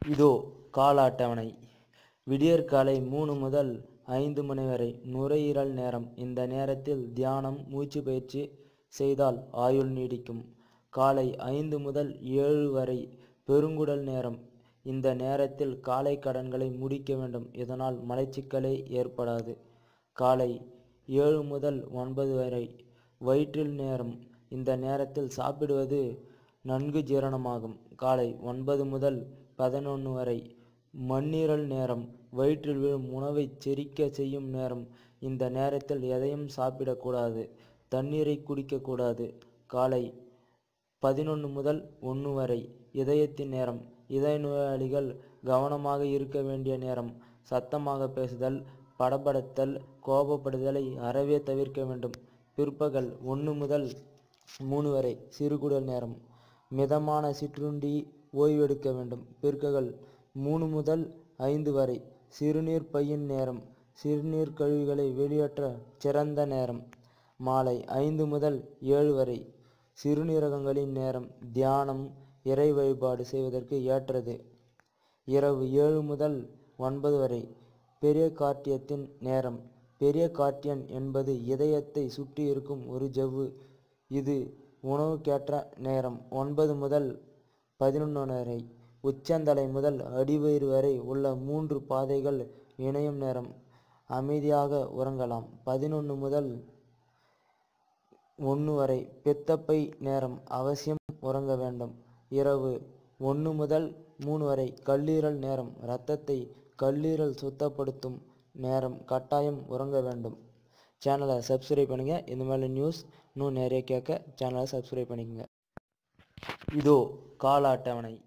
இதோ கால அட்டவணை விடியற்காலை மூணு முதல் ஐந்து மணி வரை நுரையீரல் நேரம் இந்த நேரத்தில் தியானம் மூச்சு பயிற்சி செய்தால் ஆயுள் நீடிக்கும் காலை ஐந்து முதல் ஏழு வரை பெருங்குடல் நேரம் இந்த நேரத்தில் காலை கடன்களை முடிக்க வேண்டும் இதனால் மலச்சிக்கலே ஏற்படாது காலை ஏழு முதல் ஒன்பது வரை வயிற்றில் நேரம் இந்த நேரத்தில் சாப்பிடுவது நன்கு ஜீரணமாகும் காலை ஒன்பது முதல் பதினொன்று வரை மண்ணீரல் நேரம் வயிற்றில் விழும் உணவை செரிக்க செய்யும் நேரம் இந்த நேரத்தில் எதையும் சாப்பிடக்கூடாது தண்ணீரை குடிக்கக்கூடாது காலை பதினொன்று முதல் ஒன்று வரை இதயத்தின் நேரம் இதய நோயாளிகள் கவனமாக இருக்க வேண்டிய நேரம் சத்தமாக பேசுதல் படபடத்தல் கோபப்படுதலை அறவே தவிர்க்க வேண்டும் பிற்பகல் ஒன்று முதல் மூணு வரை சிறுகுடல் நேரம் மிதமான சிற்றுண்டி ஓய்வெடுக்க வேண்டும் பிற்பகல் மூணு முதல் ஐந்து வரை சிறுநீர் பையின் நேரம் சிறுநீர் கழிவுகளை வெளியேற்ற சிறந்த நேரம் மாலை ஐந்து முதல் ஏழு வரை சிறுநீரகங்களின் நேரம் தியானம் இறை வழிபாடு செய்வதற்கு ஏற்றது இரவு ஏழு முதல் ஒன்பது வரை பெரிய காட்டியத்தின் நேரம் பெரிய காட்டியன் என்பது இதயத்தை சுற்றி இருக்கும் ஒரு ஜவ்வு இது உணவுக்கேற்ற நேரம் ஒன்பது முதல் பதினொன்று வரை உச்சந்தலை முதல் அடிவயிறு வரை உள்ள மூன்று பாதைகள் இணையும் நேரம் அமைதியாக உறங்கலாம் பதினொன்று முதல் ஒன்று வரை பித்தப்பை நேரம் அவசியம் உறங்க வேண்டும் இரவு ஒன்று முதல் மூணு வரை கல்லீரல் நேரம் இரத்தத்தை கல்லீரல் சுத்தப்படுத்தும் நேரம் கட்டாயம் உறங்க வேண்டும் சேனலை சப்ஸ்கிரைப் பண்ணுங்கள் இந்த மாதிரி நியூஸ் இன்னும் நிறைய கேட்க சேனலை சப்ஸ்கிரைப் பண்ணிக்கங்க இதோ கால அட்டவணை